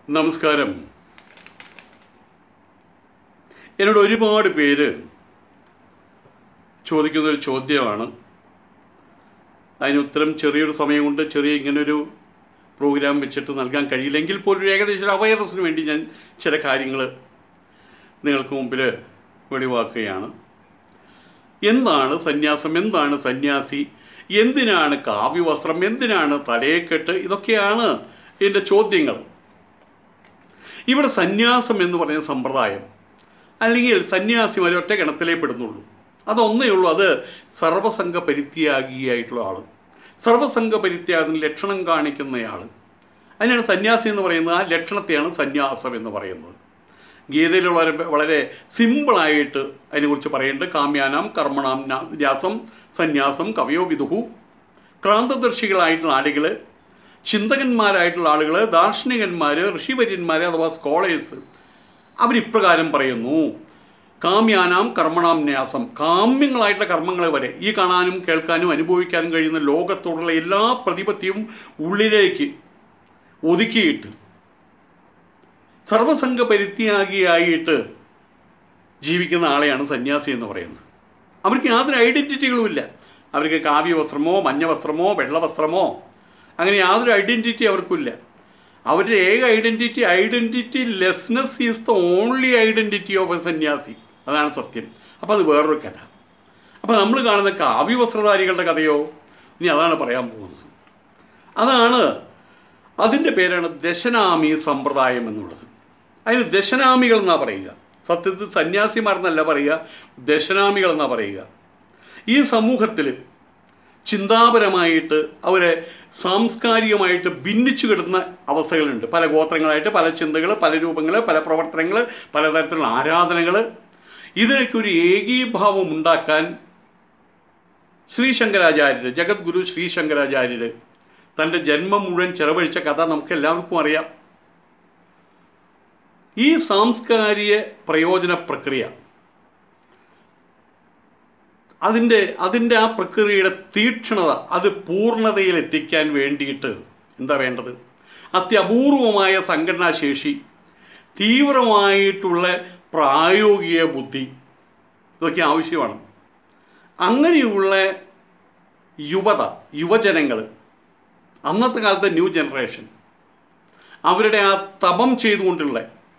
നമസ്കാരം എന്നോട് ഒരുപാട് പേര് ചോദിക്കുന്നൊരു ചോദ്യമാണ് അതിന് ഉത്തരം ചെറിയൊരു സമയം കൊണ്ട് ചെറിയ ഇങ്ങനൊരു പ്രോഗ്രാം വെച്ചിട്ട് നൽകാൻ കഴിയില്ലെങ്കിൽ പോലും ഒരു ഏകദേശം ഒരു അവയർനെസ്സിന് വേണ്ടി ഞാൻ ചില കാര്യങ്ങൾ നിങ്ങൾക്ക് മുമ്പിൽ വെളിവാക്കുകയാണ് എന്താണ് സന്യാസം എന്താണ് സന്യാസി എന്തിനാണ് കാവ്യവസ്ത്രം എന്തിനാണ് തലയെക്കെട്ട് ഇതൊക്കെയാണ് എൻ്റെ ചോദ്യങ്ങൾ ഇവിടെ സന്യാസം എന്ന് പറയുന്ന സമ്പ്രദായം അല്ലെങ്കിൽ സന്യാസിമാർ ഒറ്റ ഗണത്തിലേ പെടുന്നുള്ളൂ അതൊന്നേ ഉള്ളൂ അത് സർവസംഘ പരിത്യാഗിയായിട്ടുള്ള ആൾ സർവസംഘ പരിത്യാഗത്തിന് ലക്ഷണം കാണിക്കുന്നയാൾ അതിനാണ് സന്യാസി എന്ന് പറയുന്നത് ആ ലക്ഷണത്തെയാണ് സന്യാസം എന്ന് പറയുന്നത് ഗീതയിൽ വളരെ വളരെ സിമ്പിളായിട്ട് അതിനെക്കുറിച്ച് പറയുന്നുണ്ട് കാമ്യാനാം കർമ്മണാം ന്യാ- ന്യാസം സന്യാസം കവയോ വിദുഹു ക്രാന്തദർശികളായിട്ടുള്ള ആളുകൾ ചിന്തകന്മാരായിട്ടുള്ള ആളുകൾ ദാർശനികന്മാർ ഋഷിവര്യന്മാർ അഥവാ സ്കോളേഴ്സ് അവരിപ്രകാരം പറയുന്നു കാമ്യാനാം കർമ്മണാം ന്യാസം കാമ്യങ്ങളായിട്ടുള്ള കർമ്മങ്ങൾ വരെ ഈ കാണാനും കേൾക്കാനും അനുഭവിക്കാനും കഴിയുന്ന ലോകത്തോടുള്ള എല്ലാ പ്രതിപത്തിയും ഉള്ളിലേക്ക് ഒതുക്കിയിട്ട് സർവസംഘ പരിത്യാഗിയായിട്ട് ജീവിക്കുന്ന ആളെയാണ് സന്യാസി എന്ന് പറയുന്നത് അവർക്ക് യാതൊരു ഐഡൻറ്റിറ്റികളുമില്ല അവർക്ക് കാവ്യവസ്ത്രമോ മഞ്ഞ വസ്ത്രമോ വെള്ള വസ്ത്രമോ അങ്ങനെ യാതൊരു ഐഡൻറ്റിറ്റി അവർക്കില്ല അവരുടെ ഏക identity identity lessness is the only identity of a sanyasi അതാണ് സത്യം അപ്പോൾ അത് വേറൊരു കഥ അപ്പോൾ നമ്മൾ കാണുന്ന കാവ്യവസ്ത്രധാരികളുടെ കഥയോ ഇനി അതാണ് പറയാൻ പോകുന്നത് അതാണ് അതിൻ്റെ പേരാണ് ദശനാമി സമ്പ്രദായം എന്നുള്ളത് അതിന് ദശനാമികൾ എന്നാണ് പറയുക സത്യത്തിൽ സന്യാസിമാർ എന്നല്ല പറയുക ദശനാമികൾ എന്നാണ് പറയുക ഈ സമൂഹത്തിൽ ചിന്താപരമായിട്ട് അവരെ സാംസ്കാരികമായിട്ട് ഭിന്നിച്ചു കിടന്ന അവസ്ഥകളുണ്ട് പല ഗോത്രങ്ങളായിട്ട് പല ചിന്തകൾ പല രൂപങ്ങൾ പല പ്രവർത്തനങ്ങൾ പലതരത്തിലുള്ള ആരാധനകൾ ഇതിനൊക്കെ ഒരു ഏകീഭാവം ഉണ്ടാക്കാൻ ശ്രീ ശങ്കരാചാര്യർ ജഗദ്ഗുരു ശ്രീ ശങ്കരാചാര്യർ തൻ്റെ ജന്മം മുഴുവൻ ചെലവഴിച്ച കഥ നമുക്ക് എല്ലാവർക്കും അറിയാം ഈ സാംസ്കാരിക പ്രയോജന പ്രക്രിയ അതിൻ്റെ അതിൻ്റെ ആ പ്രക്രിയയുടെ തീക്ഷ്ണത അത് പൂർണ്ണതയിൽ എത്തിക്കാൻ വേണ്ടിയിട്ട് എന്താ വേണ്ടത് അത്യപൂർവമായ സംഘടനാശേഷി തീവ്രമായിട്ടുള്ള പ്രായോഗിക ബുദ്ധി ഇതൊക്കെ ആവശ്യമാണ് അങ്ങനെയുള്ള യുവത യുവജനങ്ങൾ അന്നത്തെ കാലത്തെ ന്യൂ ജനറേഷൻ അവരുടെ ആ തപം ചെയ്തുകൊണ്ടുള്ള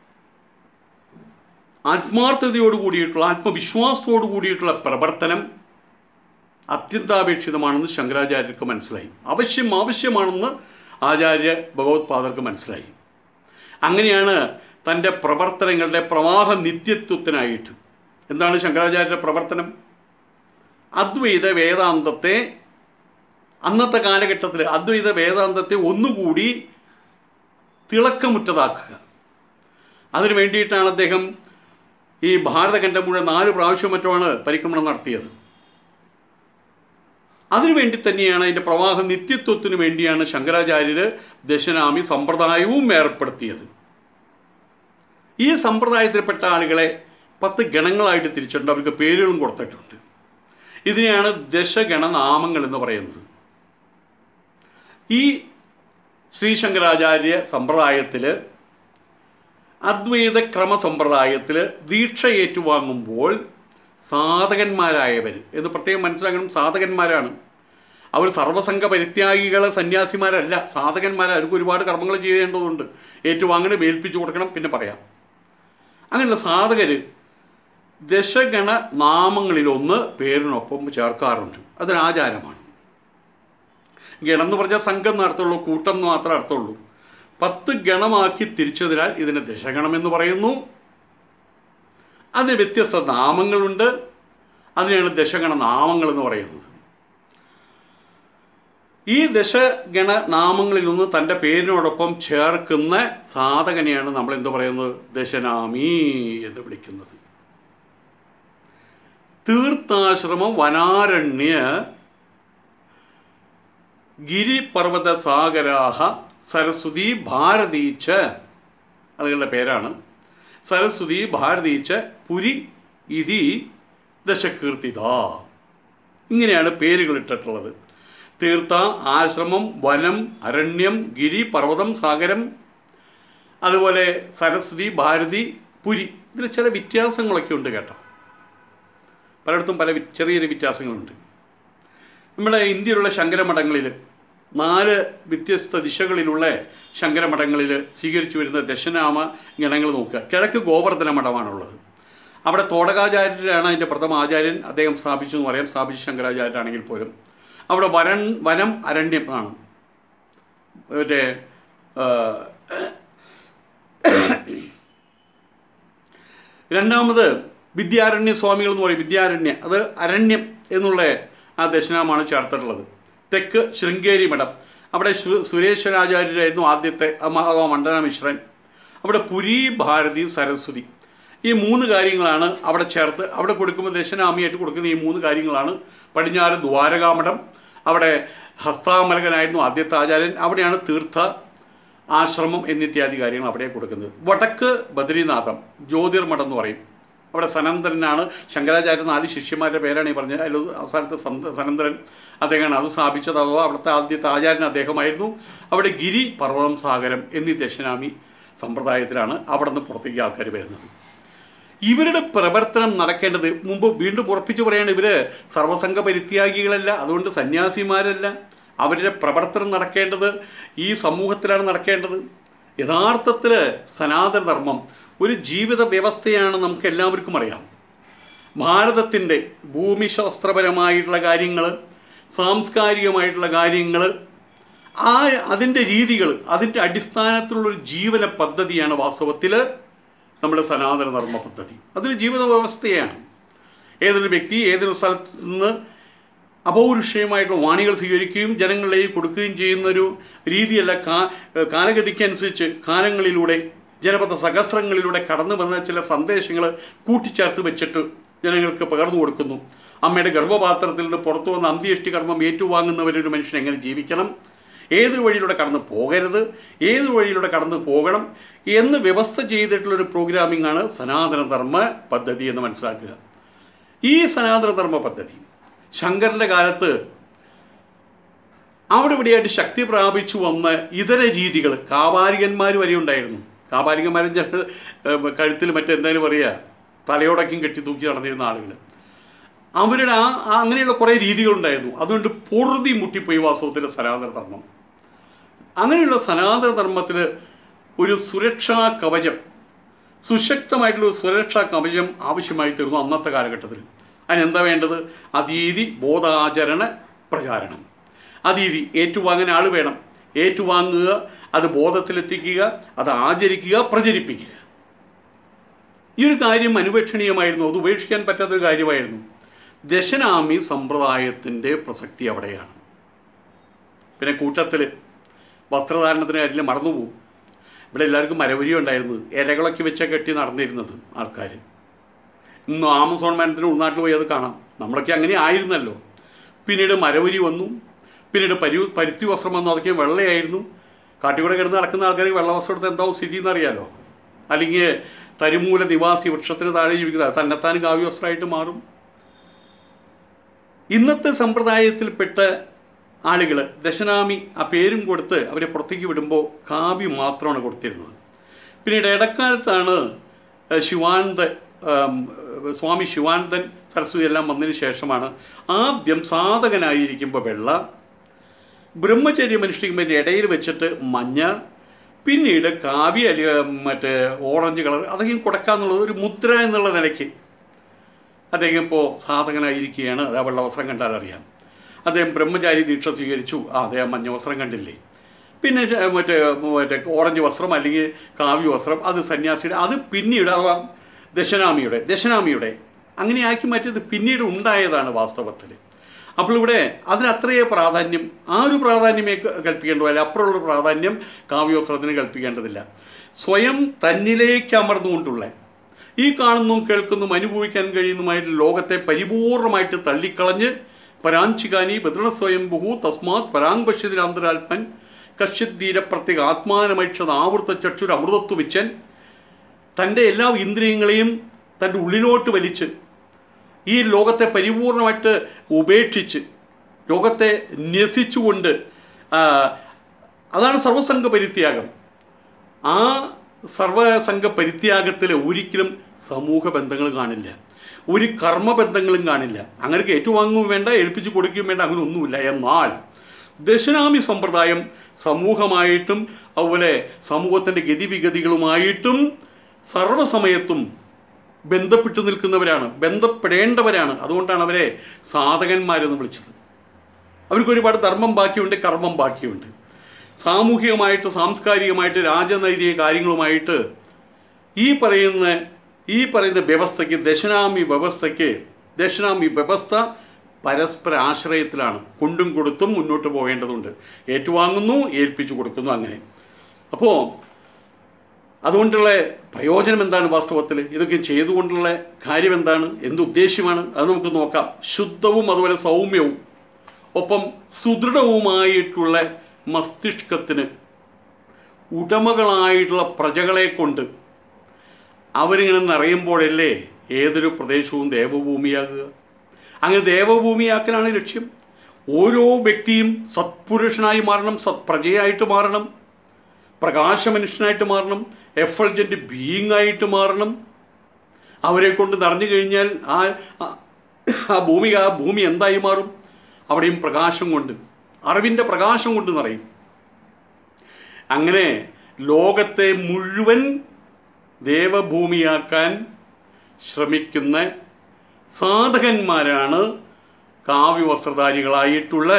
ആത്മാർത്ഥതയോട് കൂടിയിട്ടുള്ള ആത്മവിശ്വാസത്തോട് കൂടിയിട്ടുള്ള പ്രവർത്തനം അത്യന്താപേക്ഷിതമാണെന്ന് ശങ്കരാചാര്യർക്ക് മനസ്സിലായി ആവശ്യം ആവശ്യമാണെന്ന് ആചാര്യ ഭഗവത്പാദർക്ക് മനസ്സിലായി അങ്ങനെയാണ് തൻ്റെ പ്രവർത്തനങ്ങളുടെ പ്രവാഹ നിത്യത്വത്തിനായിട്ട് എന്താണ് ശങ്കരാചാര്യരുടെ പ്രവർത്തനം അദ്വൈത വേദാന്തത്തെ അന്നത്തെ കാലഘട്ടത്തിൽ അദ്വൈത വേദാന്തത്തെ ഒന്നുകൂടി തിളക്കമുറ്റതാക്കുക അതിനു വേണ്ടിയിട്ടാണ് അദ്ദേഹം ഈ ഭാരതഖണ്ഡം മുഴുവൻ നാല് പ്രാവശ്യം മറ്റുമാണ് പരിക്രമണം നടത്തിയത് അതിനുവേണ്ടി തന്നെയാണ് അതിൻ്റെ പ്രവാഹ നിത്യത്വത്തിന് വേണ്ടിയാണ് ശങ്കരാചാര്യർ ദശനാമി സമ്പ്രദായവും ഏർപ്പെടുത്തിയത് ഈ സമ്പ്രദായത്തിൽപ്പെട്ട ആളുകളെ പത്ത് ഗണങ്ങളായിട്ട് തിരിച്ചിട്ടുണ്ട് അവർക്ക് പേരുകളും കൊടുത്തിട്ടുണ്ട് ഇതിനെയാണ് ദശഗണനാമങ്ങൾ എന്ന് പറയുന്നത് ഈ ശ്രീശങ്കരാചാര്യ സമ്പ്രദായത്തിൽ അദ്വൈത ക്രമ സമ്പ്രദായത്തിൽ ദീക്ഷ ഏറ്റുവാങ്ങുമ്പോൾ സാധകന്മാരായവർ എന്ന് പ്രത്യേകം മനസ്സിലാക്കണം സാധകന്മാരാണ് അവർ സർവസംഘ പരിത്യാഗികൾ സന്യാസിമാരല്ല സാധകന്മാർ അവർക്ക് ഒരുപാട് കർമ്മങ്ങൾ ചെയ്യേണ്ടതുണ്ട് ഏറ്റുവാങ്ങണം ഏൽപ്പിച്ചു കൊടുക്കണം പിന്നെ പറയാം അങ്ങനെയുള്ള സാധകർ ദശഗണ നാമങ്ങളിലൊന്ന് പേരിനൊപ്പം ചേർക്കാറുണ്ട് അതൊരു ആചാരമാണ് ഗണം എന്ന് പറഞ്ഞാൽ സംഘം എന്ന അർത്ഥമുള്ളൂ കൂട്ടം എന്ന് മാത്രമേ അർത്ഥമുള്ളൂ പത്ത് ഗണമാക്കി തിരിച്ചതിനാൽ ഇതിന് ദശഗണം എന്ന് പറയുന്നു അതിന് വ്യത്യസ്ത നാമങ്ങളുണ്ട് അതിനെയാണ് ദശഗണ നാമങ്ങൾ എന്ന് പറയുന്നത് ഈ ദശഗണ നാമങ്ങളിലൊന്ന് തൻ്റെ പേരിനോടൊപ്പം ചേർക്കുന്ന സാധകനെയാണ് നമ്മൾ എന്ത് പറയുന്നത് ദശനാമി എന്ന് വിളിക്കുന്നത് തീർത്ഥാശ്രമം വനാരണ്യ ഗിരിപർവ്വത സാഗരാഹ സരസ്വതി ഭാരതീച്ച അതുകളുടെ പേരാണ് സരസ്വതി ഭാരതീച്ച പുരി ഇതി ദശകീർത്തിത ഇങ്ങനെയാണ് പേരുകൾ ഇട്ടിട്ടുള്ളത് തീർത്ഥ ആശ്രമം വനം അരണ്യം ഗിരി പർവ്വതം സാഗരം അതുപോലെ സരസ്വതി ഭാരതി പുരി ഇതിൽ ചില വ്യത്യാസങ്ങളൊക്കെ ഉണ്ട് കേട്ടോ പലയിടത്തും പല വി- ചെറിയ ചെറിയ വ്യത്യാസങ്ങളുണ്ട് നമ്മുടെ ഇന്ത്യയിലുള്ള ശങ്കരമഠങ്ങളിൽ നാല് വ്യത്യസ്ത ദിശകളിലുള്ള ശങ്കരമഠങ്ങളിൽ സ്വീകരിച്ചു വരുന്ന ദശനാമ ഗണങ്ങൾ നോക്കുക കിഴക്ക് ഗോവർദ്ധന മഠമാണുള്ളത് അവിടെ തോടകാചാര്യരാണ് അതിൻ്റെ പ്രഥമ ആചാര്യൻ അദ്ദേഹം സ്ഥാപിച്ചു എന്ന് പറയാം സ്ഥാപിച്ച ശങ്കരാചാര്യരാണെങ്കിൽ പോലും അവിടെ വരൺ വനം അരണ്യം ആണ് മറ്റേ ആ, രണ്ടാമത് വിദ്യാരണ്യ സ്വാമികൾ എന്ന് പറയും വിദ്യാരണ്യ അത് അരണ്യം എന്നുള്ള ആ ദശനാമാണ് ചേർത്തിട്ടുള്ളത് തെക്ക് ശൃംഗേരി മഠം അവിടെ സു- സുരേശ്വരാചാര്യരായിരുന്നു ആദ്യത്തെ അമ- അഥവാ മണ്ഡന മിശ്രൻ അവിടെ പുരി ഭാരതി സരസ്വതി ഈ മൂന്ന് കാര്യങ്ങളാണ് അവിടെ ചേർത്ത് അവിടെ കൊടുക്കുമ്പോൾ ദശനാമിയായിട്ട് കൊടുക്കുന്ന ഈ മൂന്ന് കാര്യങ്ങളാണ് പടിഞ്ഞാറ് ദ്വാരകാമഠം അവിടെ ഹസ്താമലകനായിരുന്നു ആദ്യത്തെ ആചാര്യൻ അവിടെയാണ് തീർത്ഥ ആശ്രമം എന്നിത്യാദി കാര്യങ്ങൾ അവിടെ കൊടുക്കുന്നത് വടക്ക് ബദ്രീനാഥം ജ്യോതിർമഠം എന്ന് പറയും അവിടെ സനന്ദരനാണ് ശങ്കരാചാര്യ നാല് ശിഷ്യന്മാരുടെ പേരാണ് ഈ പറഞ്ഞത് അതിൽ അവസാനത്തെ സന്ത- സനന്ദരൻ അദ്ദേഹമാണ് അത് സ്ഥാപിച്ചത് അഥവാ അവിടുത്തെ ആദ്യത്തെ ആചാര്യൻ അദ്ദേഹമായിരുന്നു അവിടെ ഗിരി പർവ്വതം സാഗരം എന്നീ ദശനാമി സമ്പ്രദായത്തിലാണ് അവിടെ നിന്ന് പുറത്തേക്ക് ആൾക്കാർ വരുന്നത് ഇവരുടെ പ്രവർത്തനം നടക്കേണ്ടത് മുമ്പ് വീണ്ടും ഉറപ്പിച്ചു പറയാണ് ഇവര് സർവസംഘ പരിത്യാഗികളല്ല അതുകൊണ്ട് സന്യാസിമാരല്ല അവരുടെ പ്രവർത്തനം നടക്കേണ്ടത് ഈ സമൂഹത്തിലാണ് നടക്കേണ്ടത് യഥാർത്ഥത്തിൽ സനാതന ധർമ്മം ഒരു ജീവിത വ്യവസ്ഥയാണ് നമുക്ക് എല്ലാവർക്കും അറിയാം ഭാരതത്തിൻ്റെ ഭൂമിശാസ്ത്രപരമായിട്ടുള്ള കാര്യങ്ങൾ സാംസ്കാരികമായിട്ടുള്ള കാര്യങ്ങൾ ആ അതിൻ്റെ രീതികൾ അതിൻ്റെ അടിസ്ഥാനത്തിലുള്ളൊരു ജീവന പദ്ധതിയാണ് വാസ്തവത്തിൽ നമ്മുടെ സനാതന ധർമ്മ പദ്ധതി അതൊരു ജീവിത വ്യവസ്ഥയാണ് ഏതൊരു വ്യക്തി ഏതൊരു സ്ഥലത്ത് നിന്ന് അപൗരുഷയമായിട്ടുള്ള വാണികൾ സ്വീകരിക്കുകയും ജനങ്ങളിലേക്ക് കൊടുക്കുകയും ചെയ്യുന്നൊരു രീതിയല്ല കാ കാലഗതിക്കനുസരിച്ച് കാലങ്ങളിലൂടെ ജനപദ സഹസ്രങ്ങളിലൂടെ കടന്നു വന്ന ചില സന്ദേശങ്ങൾ കൂട്ടിച്ചേർത്ത് വെച്ചിട്ട് ജനങ്ങൾക്ക് പകർന്നു കൊടുക്കുന്നു അമ്മയുടെ ഗർഭപാത്രത്തിൽ നിന്ന് പുറത്തു വന്ന അന്ത്യേഷ്ടി കർമ്മം ഏറ്റുവാങ്ങുന്നവരൊരു മനുഷ്യൻ എങ്ങനെ ജീവിക്കണം ഏതൊരു വഴിയിലൂടെ കടന്നു പോകരുത് ഏതൊരു വഴിയിലൂടെ കടന്നു പോകണം എന്ന് വ്യവസ്ഥ ചെയ്തിട്ടുള്ളൊരു പ്രോഗ്രാമിംഗ് ആണ് സനാതനധർമ്മ പദ്ധതി എന്ന് മനസ്സിലാക്കുക ഈ സനാതനധർമ്മ പദ്ധതി ശങ്കരൻ്റെ കാലത്ത് അവിടെ ഇവിടെയായിട്ട് ശക്തി പ്രാപിച്ചു വന്ന ഇതര രീതികൾ കാപാലികന്മാർ വരെ ഉണ്ടായിരുന്നു കാപാലികന്മാരും ചില ഏഹ്, കഴുത്തിൽ മറ്റെന്തായാലും പറയുക തലയോടക്കും കെട്ടി തൂക്കി നടന്നിരുന്ന ആളുകൾ അവരുടെ ആ ആ അങ്ങനെയുള്ള കുറേ രീതികളുണ്ടായിരുന്നു അതുകൊണ്ട് പൊറുതി മുട്ടിപ്പോയി വാസ്തവത്തിൽ സനാതന ധർമ്മം അങ്ങനെയുള്ള സനാതന ധർമ്മത്തിൽ ഒരു സുരക്ഷാ കവചം സുശക്തമായിട്ടുള്ള ഒരു സുരക്ഷാ കവചം ആവശ്യമായി തീർന്നു അന്നത്തെ കാലഘട്ടത്തിൽ അതിനെന്താ വേണ്ടത് അതീതി ബോധാചരണ പ്രചാരണം അതീതി ഏറ്റുവാങ്ങാൻ ആൾ വേണം ഏറ്റുവാങ്ങുക അത് ബോധത്തിലെത്തിക്കുക അത് ആചരിക്കുക പ്രചരിപ്പിക്കുക ഈ ഒരു കാര്യം അനുപേക്ഷണീയമായിരുന്നു അത് ഉപേക്ഷിക്കാൻ പറ്റാത്തൊരു കാര്യമായിരുന്നു ദശനാമി സമ്പ്രദായത്തിൻ്റെ പ്രസക്തി അവിടെയാണ് പിന്നെ കൂട്ടത്തിൽ വസ്ത്രധാരണത്തിന് കാര്യത്തിൽ മറന്നുപോകും ഇവിടെ എല്ലാവർക്കും മരവരി ഉണ്ടായിരുന്നു ഇലകളൊക്കെ വെച്ച കെട്ടി നടന്നിരുന്നത് ആൾക്കാർ ഇന്ന് ആമസോൺ മരത്തിന് ഉൾനാട്ടിൽ പോയി അത് കാണാം നമ്മളൊക്കെ അങ്ങനെ ആയിരുന്നല്ലോ പിന്നീട് മരവരി വന്നു പിന്നീട് പരി പരുത്തി വസ്ത്രം വന്നു അതൊക്കെ വെള്ളയായിരുന്നു കാട്ടിക്കൂടെ കിടന്ന് നടക്കുന്ന ആൾക്കാർക്ക് വെള്ള വസ്ത്രം എടുത്ത് എന്താവും സ്ഥിതി എന്നറിയാലോ അല്ലെങ്കിൽ തരിമൂല നിവാസി വൃക്ഷത്തിന് താഴെ ജീവിക്കുക തന്നെത്താൻ കാവ്യ വസ്ത്രമായിട്ട് മാറും ഇന്നത്തെ സമ്പ്രദായത്തിൽപ്പെട്ട ആളുകൾ ദശനാമി ആ പേരും കൊടുത്ത് അവരെ പുറത്തേക്ക് വിടുമ്പോൾ കാവ്യം മാത്രമാണ് കൊടുത്തിരുന്നത് പിന്നീട് ഇടക്കാലത്താണ് ഏഹ്, ശിവാനന്ദ ആം, സ്വാമി ശിവാനന്ദൻ സരസ്വതി എല്ലാം വന്നതിന് ശേഷമാണ് ആദ്യം സാധകനായിരിക്കുമ്പോൾ വെള്ള ബ്രഹ്മചര്യം അനുഷ്ഠിക്കുമ്പോൾ ഇടയിൽ വെച്ചിട്ട് മഞ്ഞ പിന്നീട് കാവ്യ അല്ലെങ്കിൽ മറ്റേ ഓറഞ്ച് കളർ അതൊക്കെ കൊടുക്കാന്നുള്ളത് ഒരു മുദ്ര എന്നുള്ള നിലയ്ക്ക് അദ്ദേഹം ഇപ്പോൾ സാധകനായിരിക്കുകയാണ് അത് ആ വെള്ള വസ്ത്രം കണ്ടാൽ അറിയാം അദ്ദേഹം ബ്രഹ്മചാരി ദീക്ഷ സ്വീകരിച്ചു ആ അദ്ദേഹം മഞ്ഞ വസ്ത്രം കണ്ടില്ലേ പിന്നെ ശ- മറ്റേ മറ്റേ ഓറഞ്ച് വസ്ത്രം അല്ലെങ്കിൽ കാവ്യ വസ്ത്രം അത് സന്യാസിയുടെ അത് പിന്നീട് അഥവാ ദശനാമിയുടെ ദശനാമിയുടെ അങ്ങനെ ആക്കി മാറ്റിയത് പിന്നീട് ഉണ്ടായതാണ് വാസ്തവത്തിൽ അപ്പോൾ ഇവിടെ അതിന് അത്രയേ പ്രാധാന്യം ആ ഒരു പ്രാധാന്യമേ ക- കൽപ്പിക്കേണ്ടൂ അല്ല അപ്പുറമുള്ള പ്രാധാന്യം കാവ്യവസ്ത്രത്തിന് കൽപ്പിക്കേണ്ടതില്ല സ്വയം തന്നിലേക്ക് അമർന്നുകൊണ്ടുള്ള ഈ കാണുന്നതും കേൾക്കുന്നതും അനുഭവിക്കാൻ കഴിയുന്നതുമായിട്ട് ലോകത്തെ പരിപൂർണമായിട്ട് തള്ളിക്കളഞ്ഞ് പരാഞ്ചികാനി ബദൃണസ്വയംഭുഹു തസ്മാത് പരാങ്പശ്യതിരാന്തരാത്മൻ കശ്യദ്ധീര പ്രത്യേക ആത്മാനമൈക്ഷത് ആവൃത്ത ചക്ഷുര അമൃതത്വ വിച്ചൻ തൻ്റെ എല്ലാ ഇന്ദ്രിയങ്ങളെയും തൻ്റെ ഉള്ളിലോട്ട് വലിച്ച് ഈ ലോകത്തെ പരിപൂർണമായിട്ട് ഉപേക്ഷിച്ച് ലോകത്തെ ന്യസിച്ചുകൊണ്ട് ആ, അതാണ് സർവസംഘ പരിത്യാഗം ആ സർവസംഘ പരിത്യാഗത്തിൽ ഒരിക്കലും സമൂഹ ബന്ധങ്ങൾ കാണില്ല ഒരു കർമ്മബന്ധങ്ങളും കാണില്ല അങ്ങനെ ഏറ്റുവാങ്ങുകയും വേണ്ട ഏൽപ്പിച്ചു കൊടുക്കുകയും വേണ്ട അങ്ങനെ ഒന്നുമില്ല എന്നാൽ ദശനാമി സമ്പ്രദായം സമൂഹമായിട്ടും അതുപോലെ സമൂഹത്തിൻ്റെ ഗതിവിഗതികളുമായിട്ടും സർവ്വസമയത്തും ബന്ധപ്പെട്ടു നിൽക്കുന്നവരാണ് ബന്ധപ്പെടേണ്ടവരാണ് അതുകൊണ്ടാണ് അവരെ സാധകന്മാരെന്ന് വിളിച്ചത് അവർക്ക് ഒരുപാട് ധർമ്മം ബാക്കിയുണ്ട് കർമ്മം ബാക്കിയുണ്ട് സാമൂഹികമായിട്ട് സാംസ്കാരികമായിട്ട് രാജനൈതിക കാര്യങ്ങളുമായിട്ട് ഈ പറയുന്ന ഈ പറയുന്ന വ്യവസ്ഥയ്ക്ക് ദശനാമി വ്യവസ്ഥയ്ക്ക് ദശനാമി വ്യവസ്ഥ പരസ്പര ആശ്രയത്തിലാണ് കൊണ്ടും കൊടുത്തും മുന്നോട്ട് പോകേണ്ടതുണ്ട് ഏറ്റുവാങ്ങുന്നു ഏൽപ്പിച്ചു കൊടുക്കുന്നു അങ്ങനെ അപ്പോൾ അതുകൊണ്ടുള്ള പ്രയോജനം എന്താണ് വാസ്തവത്തിൽ ഇതൊക്കെ ചെയ്തുകൊണ്ടുള്ള കാര്യം എന്താണ് എന്ത് ഉദ്ദേശ്യമാണ് അത് നമുക്ക് നോക്കാം ശുദ്ധവും അതുപോലെ സൗമ്യവും ഒപ്പം സുദൃഢവുമായിട്ടുള്ള മസ്തിഷ്കത്തിന് ഉടമകളായിട്ടുള്ള പ്രജകളെ കൊണ്ട് അവരിങ്ങനെ നിറയുമ്പോഴല്ലേ ഏതൊരു പ്രദേശവും ദേവഭൂമിയാകുക അങ്ങനെ ദേവഭൂമിയാക്കലാണ് ലക്ഷ്യം ഓരോ വ്യക്തിയും സത്പുരുഷനായി മാറണം സത്പ്രജയായിട്ട് മാറണം പ്രകാശ മനുഷ്യനായിട്ട് മാറണം എഫൾജൻ്റ് ബീയിങ് ആയിട്ട് മാറണം അവരെ കൊണ്ട് നിറഞ്ഞു കഴിഞ്ഞാൽ ആ ആ- ആ ഭൂമി ആ ഭൂമി എന്തായി മാറും അവിടെയും പ്രകാശം കൊണ്ട് അറിവിൻ്റെ പ്രകാശം കൊണ്ട് നിറയും അങ്ങനെ ലോകത്തെ മുഴുവൻ ദേവഭൂമിയാക്കാൻ ശ്രമിക്കുന്ന സാധകന്മാരാണ് കാവ്യവസ്ത്രധാരികളായിട്ടുള്ള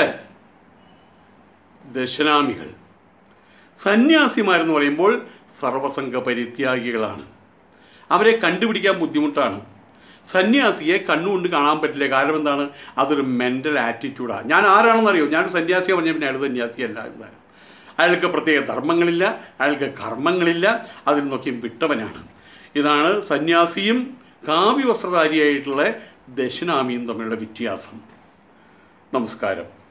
ദശനാമികൾ സന്യാസിമാരെന്ന് പറയുമ്പോൾ സർവസംഘ പരിത്യാഗികളാണ് അവരെ കണ്ടുപിടിക്കാൻ ബുദ്ധിമുട്ടാണ് സന്യാസിയെ കണ്ണുകൊണ്ട് കാണാൻ പറ്റില്ല കാരണം എന്താണ് അതൊരു മെൻ്റൽ ആറ്റിറ്റ്യൂഡാണ് ഞാൻ ആരാണെന്നറിയോ ഞാനൊരു സന്യാസിയെ പറഞ്ഞ പിന്നെ അയാൾ സന്യാസിയല്ല എന്താണ് അയാൾക്ക് പ്രത്യേക ധർമ്മങ്ങളില്ല അയാൾക്ക് കർമ്മങ്ങളില്ല അതിൽ നിന്നൊക്കെയും വിട്ടവനാണ് ഇതാണ് സന്യാസിയും കാവ്യവസ്ത്രധാരിയായിട്ടുള്ള ദശനാമിയും തമ്മിലുള്ള വ്യത്യാസം നമസ്കാരം